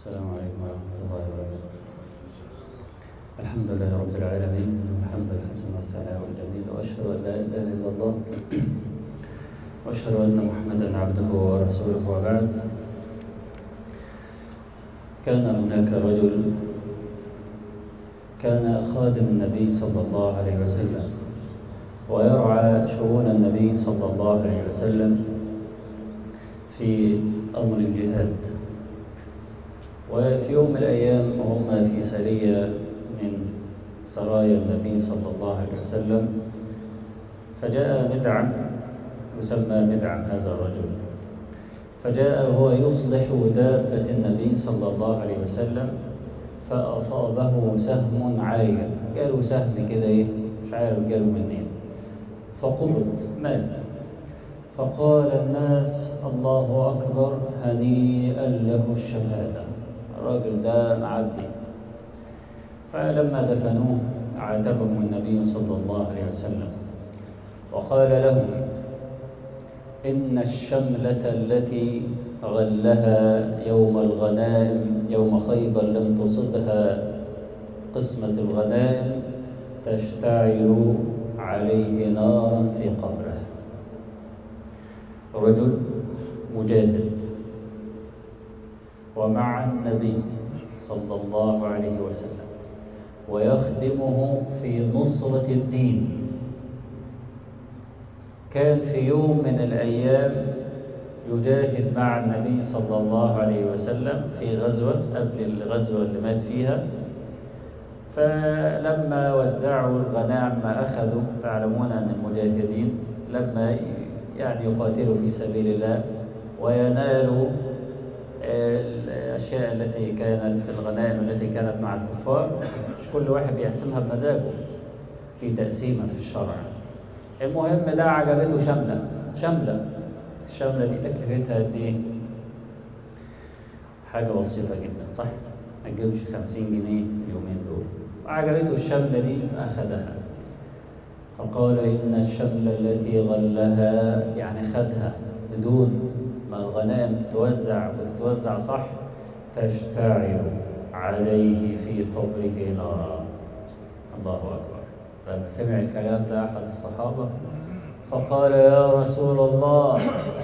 السلام عليكم ورحمة الله وبركاته الحمد لله رب العالمين الحمد الحسن والثناء والجميل وأشهد أن لا إله إلا الله وأشهد أن محمدا عبده ورسوله وبعد كان هناك رجل كان خادم النبي صلى الله عليه وسلم ويرعى شؤون النبي صلى الله عليه وسلم في أمر الجهاد وفي يوم من الأيام هم في سرية من سرايا النبي صلى الله عليه وسلم فجاء مدعم يسمى مدعم هذا الرجل فجاء هو يصلح دابة النبي صلى الله عليه وسلم فأصابه سهم عاية جاله سهم كده ايه مش عارف جاله منين فقبض مات فقال الناس الله أكبر هنيئا له الشهادة الراجل ده معدي فلما دفنوه عاتبهم النبي صلى الله عليه وسلم وقال لهم إن الشملة التي غلها يوم الغنائم يوم خيبر لم تصبها قسمة الغنائم تشتعل عليه نارا في قبره رجل مجاهد ومع النبي صلى الله عليه وسلم ويخدمه في نصرة الدين كان في يوم من الأيام يجاهد مع النبي صلى الله عليه وسلم في غزوة قبل الغزوة اللي مات فيها فلما وزعوا الغنائم ما أخذوا تعلمون أن المجاهدين لما يعني يقاتلوا في سبيل الله وينالوا الأشياء التي كانت في الغنائم التي كانت مع الكفار مش كل واحد بيقسمها بمزاجه في تقسيمة في الشرع المهم ده عجبته شملة شملة الشملة دي تكلفتها قد ايه؟ حاجة بسيطة جدا صح؟ ما تجيبش 50 جنيه اليومين دول وعجبته الشملة دي أخذها فقال إن الشملة التي غلها يعني خدها بدون ما الغنائم تتوزع وتتوزع صح تشتعل عليه في قبره نارا الله أكبر لما سمع الكلام ده أحد الصحابة فقال يا رسول الله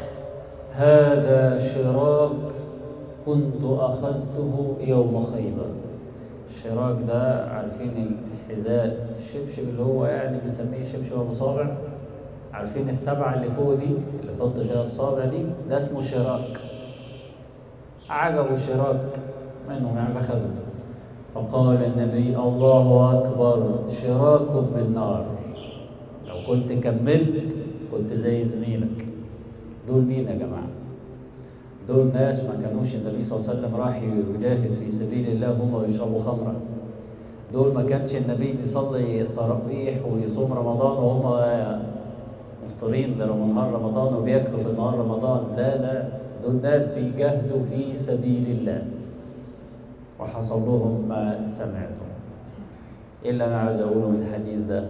هذا شراك كنت أخذته يوم خيبر الشراك ده عارفين الحذاء الشبشب اللي هو يعني بنسميه شبشب أبو صابع عارفين السبعة اللي فوق دي اللي بحط فيها الصابع دي ده اسمه شراك عجبوا شراك منهم يعني أخذوا فقال النبي الله أكبر شراك بالنار لو كنت كملت كنت زي زميلك دول مين يا جماعة دول ناس ما كانوش النبي صلى الله عليه وسلم راح يجاهد في سبيل الله هم بيشربوا خمرة دول ما كانش النبي يصلي التراويح ويصوم رمضان وهم مفطرين ده نهار رمضان وبياكلوا في نهار رمضان لا لا دول ناس بيجاهدوا في سبيل الله وحصل لهم ما سمعتم إيه اللي أنا عاوز أقوله من الحديث ده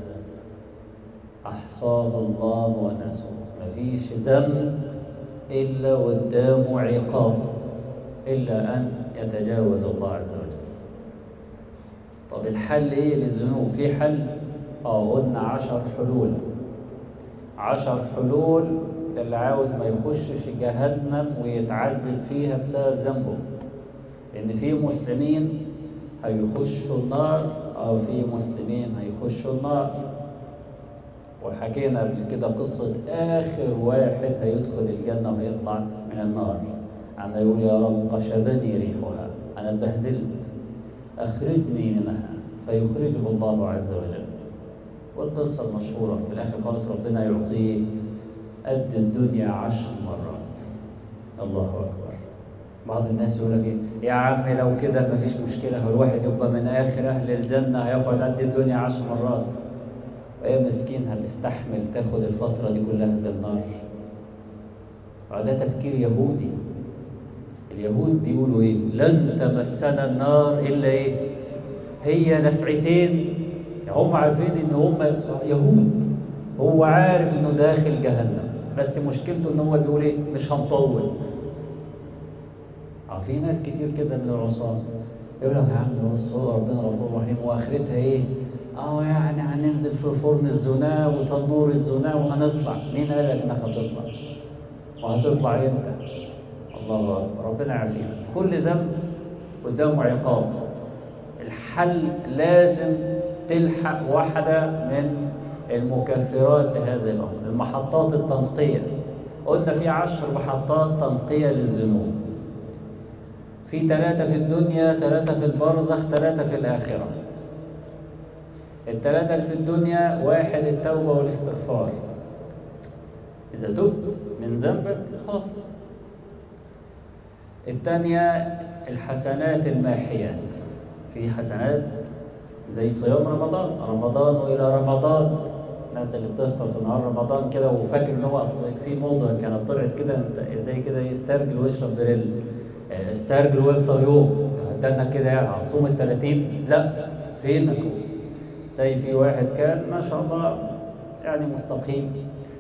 أحصاه الله ونسوه مفيش ذنب إلا قدامه عقاب إلا أن يتجاوز الله عز وجل طب الحل إيه للذنوب في حل آه قلنا عشر حلول عشر حلول اللي عاوز ما يخشش جهنم ويتعذب فيها بسبب ذنبه ان في مسلمين هيخشوا النار او في مسلمين هيخشوا النار وحكينا قبل كده قصة آخر واحد هيدخل الجنة وهيطلع من النار عم يقول يا رب قشبني ريحها أنا اتبهدلت أخرجني منها فيخرجه الله عز وجل والقصة المشهورة في الآخر خالص ربنا يعطيه قد الدنيا عشر مرات الله أكبر بعض الناس يقول لك إيه يا عم لو كده مفيش مشكلة هو الواحد يبقى من آخر أهل الجنة هيقعد قد الدنيا عشر مرات وهي مسكين هتستحمل تاخد الفترة دي كلها في النار وده تفكير يهودي اليهود بيقولوا ايه لن تمسنا النار الا ايه هي نفعتين هم عارفين ان هم يهود هو عارف انه داخل جهنم بس مشكلته ان هو بيقول ايه مش هنطول اه في ناس كتير كده من العصاة يقول لك يا عم بص هو ربنا غفور رحيم واخرتها ايه؟ اه يعني هننزل في فرن الزنا وتنور الزنا وهنطلع مين قال لك انك هتطلع؟ وهتطلع امتى؟ الله اكبر ربنا يعافينا كل ذنب قدامه عقاب الحل لازم تلحق واحدة من المكفرات لهذا الأمر المحطات التنقية قلنا في عشر محطات تنقية للذنوب في ثلاثة في الدنيا ثلاثة في البرزخ ثلاثة في الآخرة الثلاثة اللي في الدنيا واحد التوبة والاستغفار إذا تبت من ذنبك خلاص الثانية الحسنات الماحيات في حسنات زي صيام رمضان رمضان وإلى رمضان الناس اللي بتفطر في نهار رمضان كده وفاكر ان هو في موضة كانت طلعت كده زي كده يسترجل ويشرب بريل استرجل ويفطر يوم ده كده يعني هتصوم ال 30 لا فينك زي في واحد كان ما شاء الله يعني مستقيم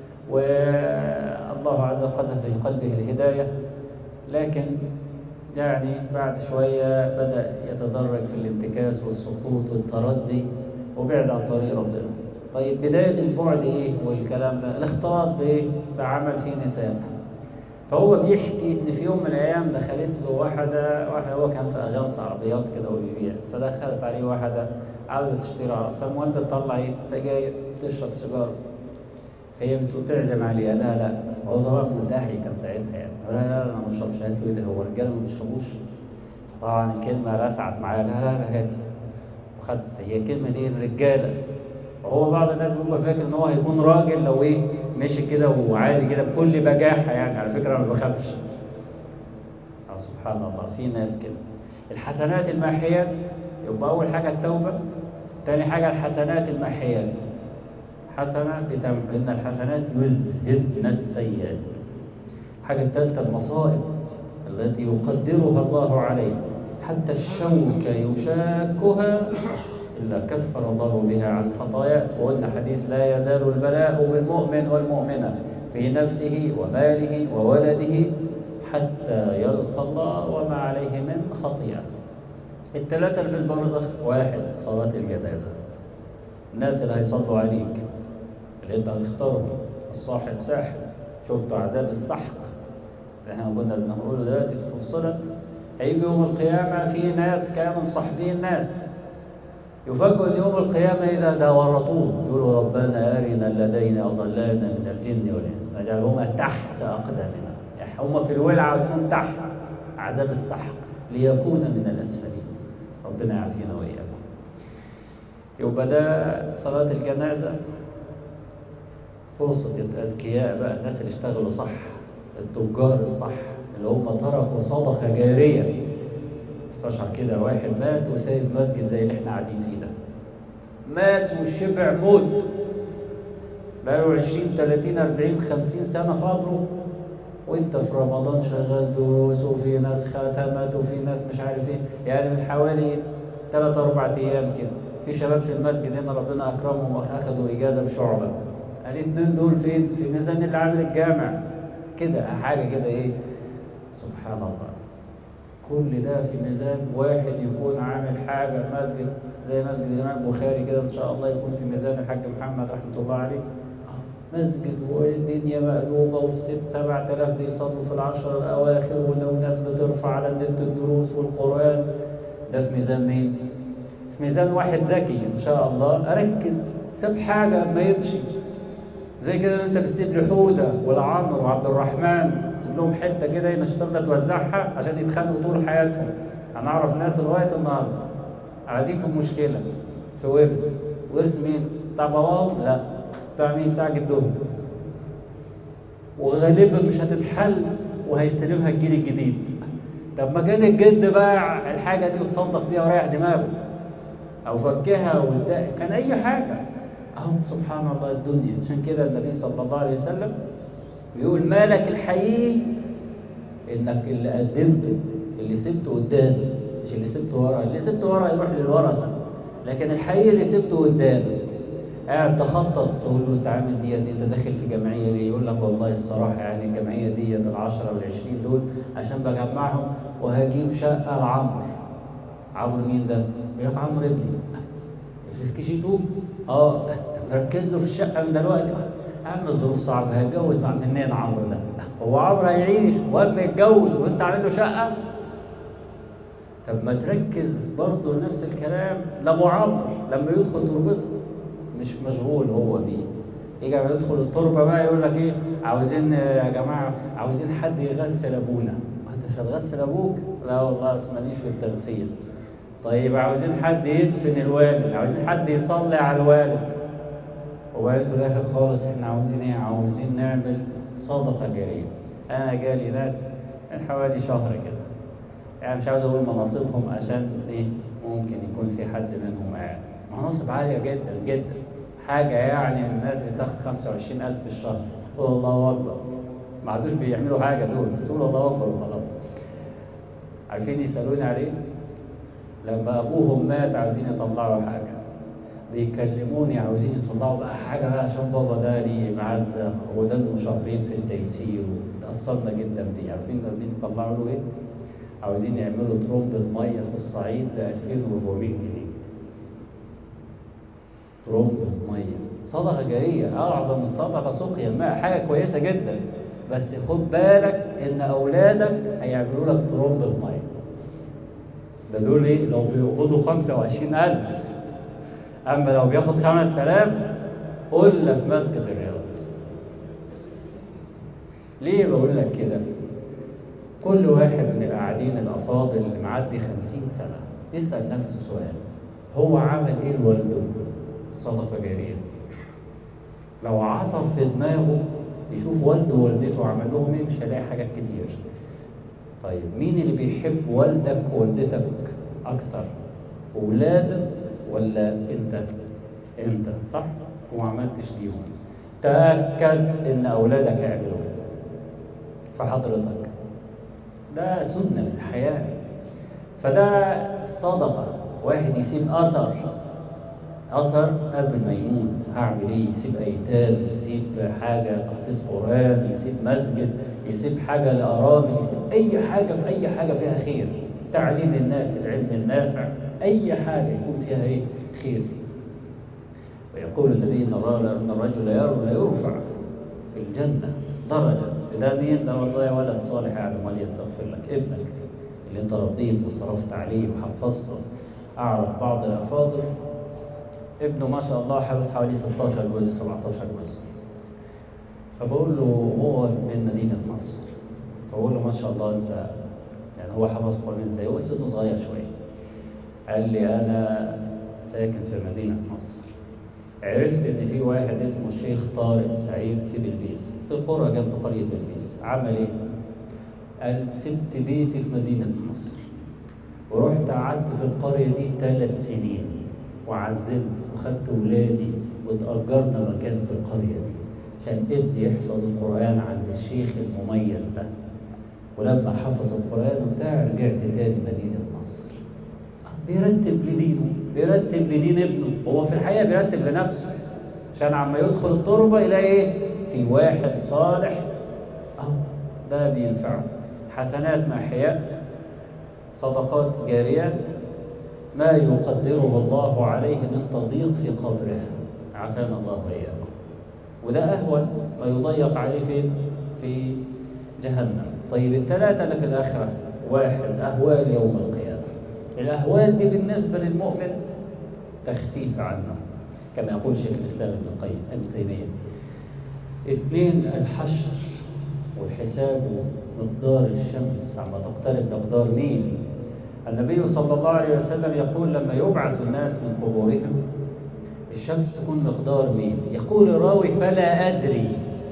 والله عز وجل في قلبه الهداية لكن يعني بعد شوية بدأ يتدرج في الانتكاس والسقوط والتردي وبعد عن طريق ربنا طيب بداية البعد ايه والكلام ده الاختلاط بايه بعمل فيه نساء فهو بيحكي ان في يوم من الايام دخلت له واحدة واحدة هو كان في اجانس عربيات كده وبيبيع فدخلت عليه واحدة عاوزة تشتري عربية فالمهم بتطلع ايه سجاير تشرب سيجارة هي بتقول تعزم عليها لا لا هو طبعا ملتحي كان ساعتها يعني لا لا انا ما بشربش هات لي هو الرجاله ما بيشربوش طبعا الكلمه لسعت معايا لا لا لا هاتي وخدت هي كلمه ليه الرجاله وهو بعض الناس بيبقى فاكر ان هو هيكون راجل لو ايه مشي كده وعادي كده بكل بجاحه يعني على فكره انا ما بخافش سبحان الله في ناس كده الحسنات الماحيات يبقى اول حاجه التوبه ثاني حاجه الحسنات الماحيات حسنة بتمحو إن الحسنات يذهبن السيئات حاجة الثالثة المصائب التي يقدرها الله عليه حتى الشوكة يشاكها إلا كفر الله بها عن خطاياه وقلنا حديث لا يزال البلاء بالمؤمن والمؤمنة في نفسه وماله وولده حتى يلقى الله وما عليه من خطيئة الثلاثة اللي في البرزخ واحد صلاة الجنازة الناس اللي هيصلوا عليك اللي انت هتختاره الصاحب ساحب شفتوا عذاب السحق احنا كنا بنقوله دلوقتي فصلت هيجي يوم القيامة في ناس كانوا مصاحبين ناس يفاجئوا ان يوم القيامة إذا ده ورطوه يقولوا ربنا أرنا الذين أضلانا من الجن والإنس نجعلهما تحت أقدامنا يعني هم في الولعة ويكون تحت عذاب السحق ليكون من الأسفلين ربنا يعافينا وإياكم يبقى ده صلاة الجنازة فرصة الأذكياء بقى الناس اللي اشتغلوا صح التجار الصح اللي هم تركوا صدقة جارية استشعر كده واحد مات وسايب مسجد زي اللي احنا قاعدين فيه ده مات وشبع موت بقاله 20 30 40 50 سنة فاضله وانت في رمضان شغال دروس وفي ناس ختمت وفي ناس مش عارف ايه يعني من حوالي 3 4 ايام كده في شباب في المسجد هنا ربنا اكرمهم واخدوا اجازه بشعبه الاثنين دول فين في ميزان اللي عامل الجامع كده حاجه كده ايه سبحان الله كل ده في ميزان واحد يكون عامل حاجه مسجد زي مسجد الامام البخاري كده ان شاء الله يكون في ميزان الحاج محمد رحمه الله عليه مسجد والدنيا مقلوبه والست سبعة آلاف بيصلوا في العشر الأواخر ولو ناس بترفع على النت الدروس والقرآن ده في ميزان مين؟ في ميزان واحد ذكي إن شاء الله أركز ساب حاجة ما يمشي زي كده أنت بتسيب لحودة والعمر وعبد الرحمن تسيب لهم حتة كده مش تفضل توزعها عشان يتخانقوا طول حياتهم أنا أعرف ناس لغاية النهاردة عاديكم مشكلة في ورث ورث مين؟ بتاع باباهم؟ لا بتاع مين؟ بتاع جدهم وغالبا مش هتتحل وهيستلمها الجيل الجديد طب ما كان الجد باع الحاجة دي وتصدق بيها وريح دماغه أو فكها وده كان أي حاجة أهو سبحان الله الدنيا عشان كده النبي صلى الله عليه وسلم بيقول مالك الحقيقي إنك اللي قدمته اللي سبته قدام مش اللي سبته ورا اللي سبته ورا يروح للورثة لكن الحقيقي اللي سبته قدام قاعد تخطط تقول له انت عامل دي انت داخل في جمعيه ليه؟ يقول لك والله الصراحه يعني الجمعيه دي ال 10 وال 20 دول عشان بجمعهم وهجيب شقة لعمرو عمرو مين ده؟ يقول لك عمرو ابني في كي توب اه ركز له في الشقة من دلوقتي عم الظروف صعبة هيتجوز مع منين عمرو ده؟ هو عمرو هيعيش وقبل ما يتجوز وانت عامل له شقة؟ طب ما تركز برضه نفس الكلام لابو عمرو لما يدخل تربته مش مشغول هو بيه يجي يدخل التربه بقى يقول لك ايه عاوزين يا جماعه عاوزين حد يغسل ابونا انت مش هتغسل ابوك لا والله ماليش في التغسيل طيب عاوزين حد يدفن الوالد عاوزين حد يصلي على الوالد وبعدين في الاخر خالص احنا عاوزين ايه عاوزين نعمل صدقه جاريه انا جالي ناس من حوالي شهر كده يعني مش عاوز اقول مناصبهم عشان ايه ممكن يكون في حد منهم قاعد مناصب عاليه جدا جدا حاجه يعني الناس بتاخد 25000 في الشهر قول الله اكبر ما عادوش بيعملوا حاجه دول بس قول الله اكبر وخلاص عارفين يسالوني عليه لما ابوهم مات عاوزين يطلعوا حاجه بيكلموني عاوزين يطلعوا بقى حاجه بقى عشان بابا ده ليه معزه وده له شهرين في التيسير وتاثرنا جدا بيه عارفين عاوزين يطلعوا له ايه؟ عاوزين يعملوا ترومبة مية في الصعيد ب 2400 جنيه ترومبة مية صدقة جارية أعظم الصدقة سقيا الماء حاجة كويسة جدا بس خد بالك إن أولادك هيعملوا لك ترومبة مية ده دول إيه؟ لو بيقبضوا 25000 أما لو بياخد 5000 قول لك مسجد الرياض ليه بقول لك كده؟ كل واحد من القاعدين الأفاضل اللي معدي خمسين سنة يسأل نفسه سؤال هو عمل إيه لوالده؟ صدقة جارية لو عصر في دماغه يشوف والده ووالدته عمل لهم إيه مش هيلاقي حاجات كتير طيب مين اللي بيحب والدك ووالدتك أكتر؟ أولادك ولا أنت؟ أنت صح؟ وما عملتش ليهم تأكد إن أولادك هيعملوا فحضرتك ده سنة في الحياة فده صدقة واحد يسيب أثر أثر قبل ما يموت هعمل إيه؟ يسيب أيتام يسيب حاجة تحفيظ قرآن يسيب مسجد يسيب حاجة لأرامل يسيب أي حاجة في أي حاجة فيها خير تعليم الناس العلم النافع أي حاجة يكون فيها إيه؟ خير ويقول النبي إن الرجل لا يرفع في الجنة درجة ده مين ده والله ولد صالح يعني امال يستغفر لك ابنك اللي انت رضيت وصرفت عليه وحفظته اعرف بعض الافاضل ابنه ما شاء الله حافظ حوالي 16 جزء 17 جزء فبقول له هو من مدينة مصر فبقول له ما شاء الله انت يعني هو حفظ قرآن ازاي هو سنه صغير شوية قال لي انا ساكن في مدينة مصر عرفت ان في واحد اسمه الشيخ طارق السعيد في بلبيس في القرى جنب قرية بلبيس عمل ايه؟ قال سبت بيتي في مدينة مصر ورحت قعدت في القرية دي ثلاث سنين وعزلت وخدت ولادي وتأجرنا مكان في القرية دي عشان ابني يحفظ القرآن عند الشيخ المميز ده ولما حفظ القرآن وبتاع رجعت تاني مدينة مصر بيرتب لدينه بيرتب لدين ابنه هو في الحقيقة بيرتب لنفسه عشان عما يدخل التربة يلاقي ايه في واحد صالح اهو ده بينفعه حسنات محياء صدقات جاريات ما يقدره الله عليه من تضييق في قبره عافانا الله واياكم وده اهون ما يضيق عليه فين في جهنم طيب الثلاثه اللي في الاخره واحد اهوال يوم القيامه الاهوال دي بالنسبه للمؤمن تخفيف عنه كما يقول شيخ الاسلام ابن القيم ابن تيميه اثنين الحشر والحساب مقدار الشمس عما تقترب مقدار ميل النبي صلى الله عليه وسلم يقول لما يبعث الناس من قبورهم الشمس تكون مقدار ميل يقول الراوي فلا أدري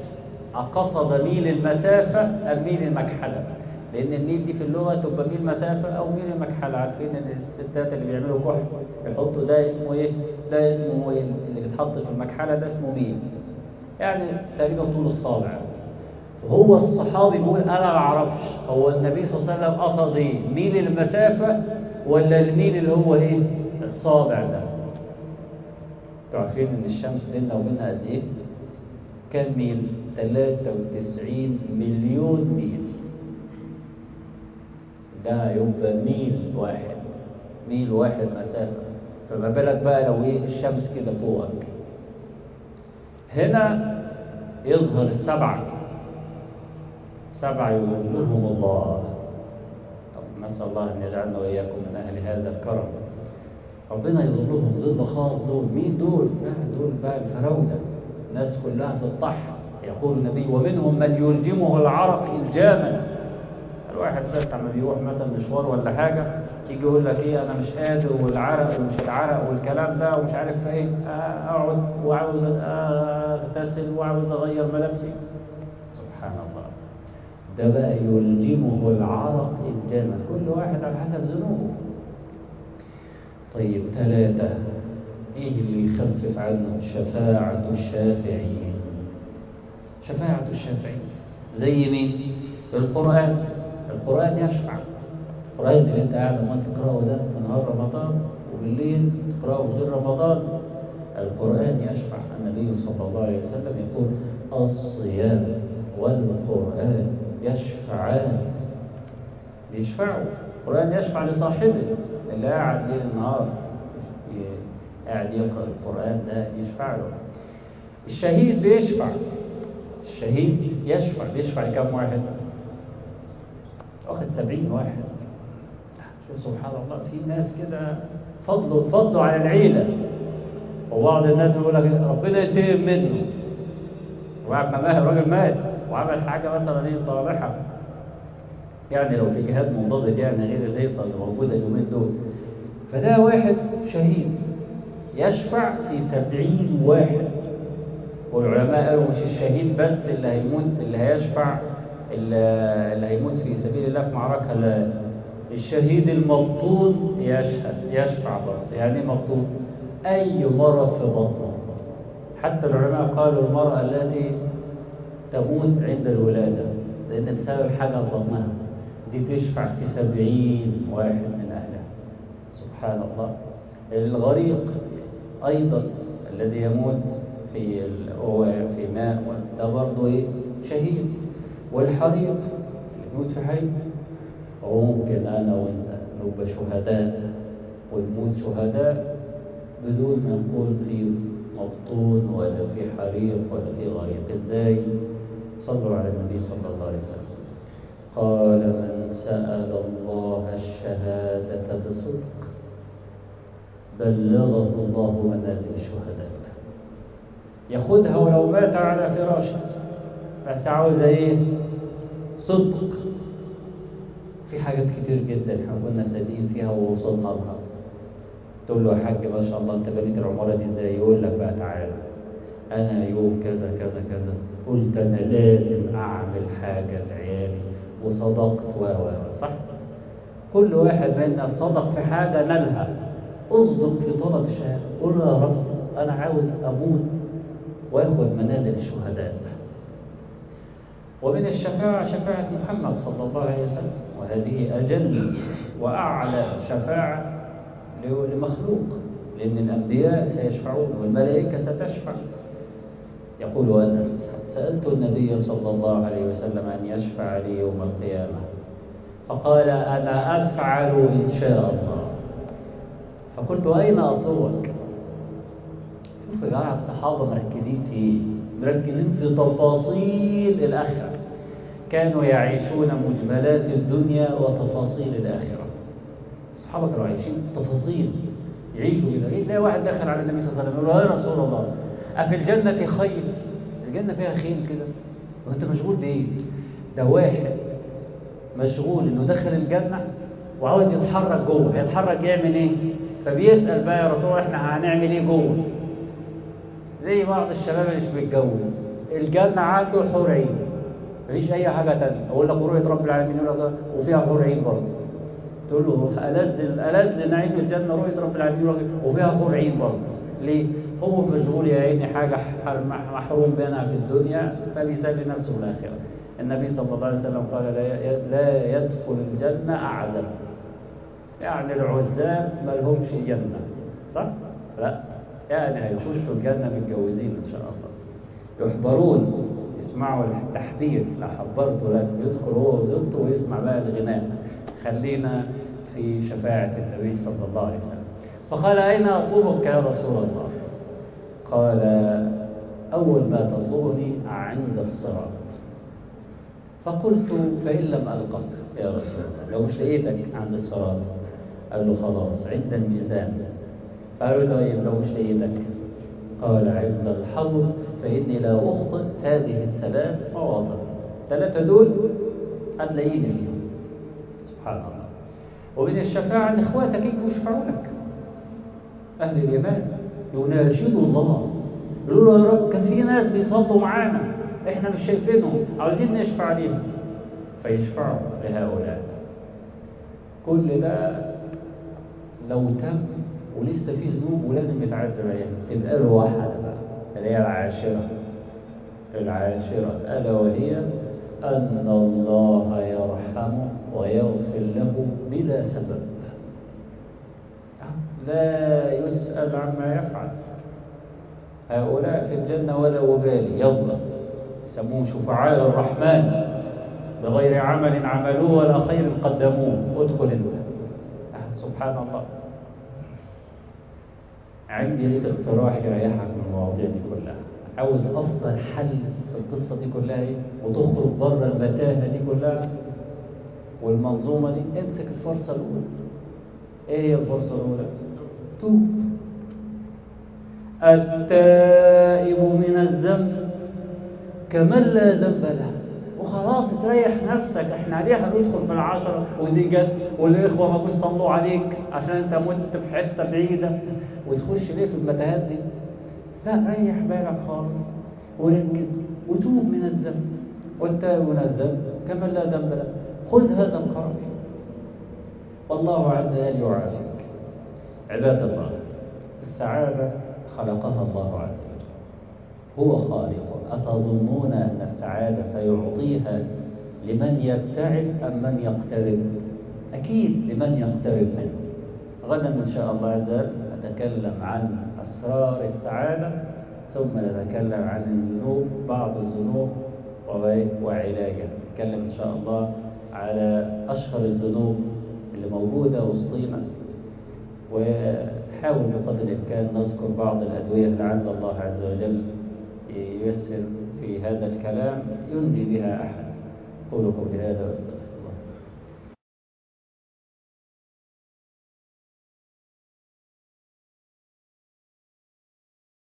أقصد ميل المسافة أم ميل المكحلة لأن الميل دي في اللغة تبقى ميل مسافة أو ميل المكحلة عارفين إن الستات اللي بيعملوا كحل يحطوا ده اسمه إيه؟ ده اسمه إيه؟ اللي بيتحط في المكحلة ده اسمه ميل يعني تقريبا طول الصابع هو الصحابي بيقول انا ما اعرفش هو النبي صلى الله عليه وسلم قصد ايه ميل المسافه ولا الميل اللي هو ايه الصابع ده انتوا عارفين ان الشمس بيننا وبينها قد ايه كام ميل 93 مليون ميل ده يبقى ميل واحد ميل واحد مسافة فما بالك بقى لو ايه الشمس كده فوقك هنا يظهر السبعة سبعة يظلهم الله طب نسأل الله أن يجعلنا وإياكم من أهل هذا الكرم ربنا يظلهم ظل خاص دول مين دول؟ لا دول بقى الفراودة الناس كلها تطحن يقول النبي ومنهم من يلجمه العرق إلجاما الواحد بس لما بيروح مثلا مشوار ولا حاجة يجي يقول لك ايه انا مش قادر والعرق ومش العرق والكلام ده ومش عارف ايه اقعد وعاوز اغتسل وعاوز اغير ملابسي سبحان الله ده بقى يلجمه العرق الجامع كل واحد على حسب ذنوبه طيب ثلاثة ايه اللي يخفف عنه شفاعة الشافعين شفاعة الشافعين زي مين القرآن القرآن يشفع القرآن اللي انت قاعد ما تقرأه ده في نهار رمضان وبالليل تقرأه في غير رمضان القرآن يشفع النبي صلى الله عليه وسلم يقول الصيام والقرآن يشفعان بيشفعوا القرآن يشفع لصاحبه اللي قاعد ليل النهار قاعد يقرأ القرآن ده يشفع له الشهيد بيشفع الشهيد يشفع بيشفع لكم واحد واخد سبعين واحد شوف سبحان الله في ناس كده فضلوا فضلوا على العيلة وبعض الناس يقول لك ربنا ينتقم منه وعم ما الراجل مات وعمل حاجة مثلا ايه صالحة يعني لو في جهاد منضبط يعني غير الهيصة اللي موجودة اليومين دول فده واحد شهيد يشفع في سبعين واحد والعلماء قالوا مش الشهيد بس اللي هيموت اللي هيشفع اللي هيموت في سبيل الله في معركة لا الشهيد المبطون يشهد يشفع برضه يعني مبطون أي مرض في بطنه حتى العلماء قالوا المرأة التي تموت عند الولادة لأن بسبب حاجة في بطنها دي تشفع في سبعين واحد من أهلها سبحان الله الغريق أيضا الذي يموت في هو في ماء ده برضه ايه شهيد والحريق اللي يموت في حي وممكن انا وانت نبقى شهداء ونموت شهداء بدون ما نكون في مبطون ولا في حريق ولا في غريق ازاي صلوا على النبي صلى الله عليه وسلم قال من سأل الله الشهادة بصدق بلغه الله منازل الشهداء ياخدها ولو مات على فراشه بس عاوز ايه صدق في حاجات كتير جدا احنا كنا صادقين فيها ووصلنا لها تقول له يا حاج ما شاء الله انت بنيت العماره دي ازاي يقول لك بقى تعالى انا يوم كذا كذا كذا قلت انا لازم اعمل حاجه لعيالي وصدقت و و صح كل واحد منا صدق في حاجه نالها اصدق في طلب الشهاده قول يا رب انا عاوز اموت وياخذ منازل الشهداء ومن الشفاعة شفاعة محمد صلى الله عليه وسلم وهذه أجل وأعلى شفاعة لمخلوق لأن الأنبياء سيشفعون والملائكة ستشفع يقول أنس سألت النبي صلى الله عليه وسلم أن يشفع لي يوم القيامة فقال أنا أفعل إن شاء الله فقلت أين أطلبك شوف يا جماعة الصحابة مركزين في إيه؟ مركزين في تفاصيل الآخرة كانوا يعيشون مجملات الدنيا وتفاصيل الآخرة الصحابة كانوا عايشين تفاصيل يعيشوا كده إيه تلاقي واحد داخل على النبي صلى الله عليه وسلم يقول له يا رسول الله أفي الجنة خير الجنة فيها خير كده وأنت مشغول بإيه؟ ده واحد مشغول إنه دخل الجنة وعاوز يتحرك جوه هيتحرك يعمل إيه؟ فبيسأل بقى يا رسول الله إحنا هنعمل إيه جوه؟ زي بعض الشباب اللي مش بيتجوز الجنة عنده حور عين مفيش أي حاجة تانية أقول لك رؤية رب العالمين يقول لك وفيها حور عين برضه تقول له ألذ ألذ نعيم الجنة رؤية رب العالمين وفيها حور عين برضه ليه؟ هو مشغول يا عيني حاجة محروم بينها في الدنيا فبيسلي نفسه في الآخرة النبي صلى الله عليه وسلم قال لا يدخل الجنة أعزب يعني العزاب ما لهمش جنة صح؟ لا يعني هيخشوا الجنة متجوزين إن شاء الله يحضرون يسمعوا التحذير لا حضرت لك يدخل هو وزوجته ويسمع بقى الغناء خلينا في شفاعة النبي صلى الله عليه وسلم فقال أين أطلبك يا رسول الله قال أول ما تطلبني عند الصراط فقلت فإن لم ألقك يا رسول الله لو مش لقيتك عند الصراط قال له خلاص عند الميزان قالوا له طيب لو مش لقيتك قال عند الحوض فإني لا أخطئ هذه الثلاث مواضع ثلاثة دول هتلاقيني فيهم سبحان الله ومن الشفاعة إن إخواتك يجوا يشفعوا لك أهل اليمن يناشدوا الله يقولوا له يا رب كان في ناس بيصلوا معانا إحنا مش شايفينهم عاوزين نشفع ليهم فيشفعوا لهؤلاء كل ده لو تم ولسه في ذنوب ولازم يتعذب عليها تبقى له واحدة بقى اللي هي العاشرة العاشرة ألا وهي أن الله يرحمه ويغفر له بلا سبب لا يسأل عما يفعل هؤلاء في الجنة ولا وبالي يلا يسموه شفعاء الرحمن بغير عمل عملوه ولا خير قدموه ادخل انت آه سبحان الله عندي ليك اقتراح يريحك من المواضيع دي كلها عاوز افضل حل في القصه دي كلها ايه وتخرج بره المتاهه دي كلها والمنظومه دي امسك الفرصه الاولى ايه هي الفرصه الاولى توب التائب من الذنب كمن لا ذنب له وخلاص تريح نفسك احنا عليها هندخل في العشرة ودي جت والاخوة ما كنتش صلوا عليك عشان انت مت في حتة بعيدة وتخش ليه في المتاهات دي لا ريح بالك خالص وركز وتوب من الذنب والتائب من الذنب كمن لا ذنب له خذ هذا القرار والله عز وجل يعافيك عباد الله السعادة خلقها الله عز وجل هو خالق أتظنون أن السعادة سيعطيها لمن يبتعد أم من يقترب أكيد لمن يقترب منه غدا إن شاء الله عز وجل نتكلم عن أسرار السعادة ثم نتكلم عن الذنوب بعض الذنوب وعلاجها نتكلم إن شاء الله على أشهر الذنوب اللي موجودة وسطينا وحاول بقدر الإمكان نذكر بعض الأدوية لعل الله عز وجل ييسر في هذا الكلام ينهي بها أحد قولوا قولي هذا واستغفر